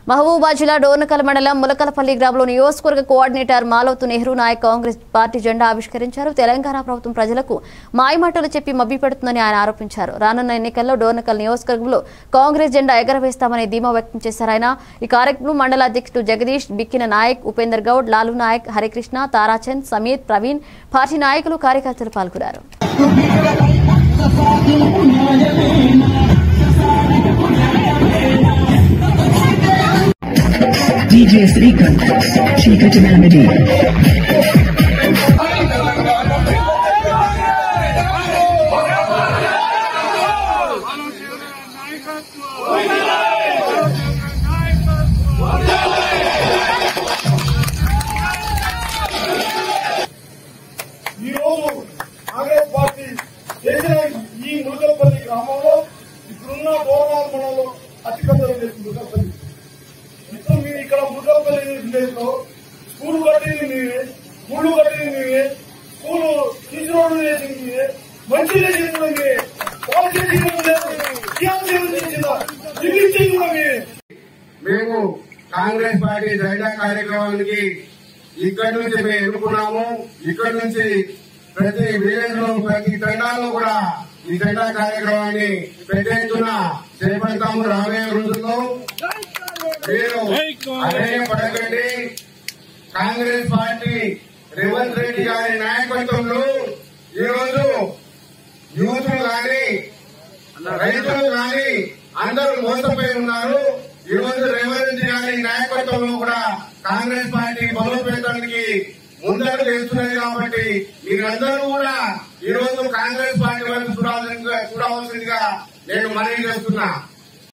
మహబూబాద్ జిల్లా డోర్నకల్ మండలం ములకలపల్లి గ్రామంలో నియోజకవర్గ కోఆర్డినేటర్ మాలవతు నెహ్రూ నాయక్ కాంగ్రెస్ పార్టీ జెండా ఆవిష్కరించారు తెలంగాణ ప్రభుత్వం ప్రజలకు మాయమాటలు చెప్పి మభ్యపెడుతుందని ఆయన ఆరోపించారు రానున్న ఎన్నికల్లో డోర్నకల్ నియోజకవర్గంలో కాంగ్రెస్ జెండా ఎగరవేస్తామని ధీమా వ్యక్తం చేశారు ఆయన ఈ కార్యక్రమంలో మండల అధ్యక్షుడు జగదీష్ బిక్కిన నాయక్ ఉపేందర్ గౌడ్ లాలు నాయక్ హరికృష్ణ తారాచంద్ సమీర్ ప్రవీణ్ పార్టీ నాయకులు కార్యకర్తలు పాల్గొన్నారు DJ Srikant, చీకటి మెలమెడి ఈ రోజు కాంగ్రెస్ పార్టీ చేసిన ఈ మురుగల్పల్లి గ్రామంలో ఇప్పుడున్న గోరవాల మండలంలో అతిపెద్ద విలేజ్ మురుగల్పల్లి ఇప్పుడు మీరు ఇక్కడ మురుగల్పల్లి విలేజ్ లో స్కూల్ కట్టింది మీరే గుళ్ళు కట్టింది మీరే స్కూల్ తీసుకురావడం చేసింది మీరే మంచి చేసింది కూడా మీరే పాలు చేసింది కూడా మీరే టీఆర్ చేసిందా ఇల్లు ఇచ్చింది కూడా మీరే మేము కాంగ్రెస్ పార్టీ జెండా కార్యక్రమానికి ఇక్కడి నుంచి మేము ఎన్నుకున్నాము ఇక్కడి నుంచి ప్రతి విలేజ్ లో ప్రతి తండాలో కూడా ఈ జెండా కార్యక్రమాన్ని పెద్ద ఎత్తున చేపడతాము రాబోయే రోజుల్లో మీరు అదే పడకండి కాంగ్రెస్ పార్టీ రేవంత్ రెడ్డి గారి నాయకత్వంలో ఈ రోజు యూత్ గాని రైతులు కానీ అందరూ మోసపోయి ఉన్నారు ఈ రోజు రేవంత్ రెడ్డి గారి నాయకత్వంలో కూడా కాంగ్రెస్ పార్టీ బలోపేతానికి ముందడుగు వేస్తున్నది కాబట్టి మీరందరూ కూడా ఈ రోజు కాంగ్రెస్ పార్టీ వైపు చూడాల్సిందిగా చూడవలసిందిగా నేను మనవి చేస్తున్నా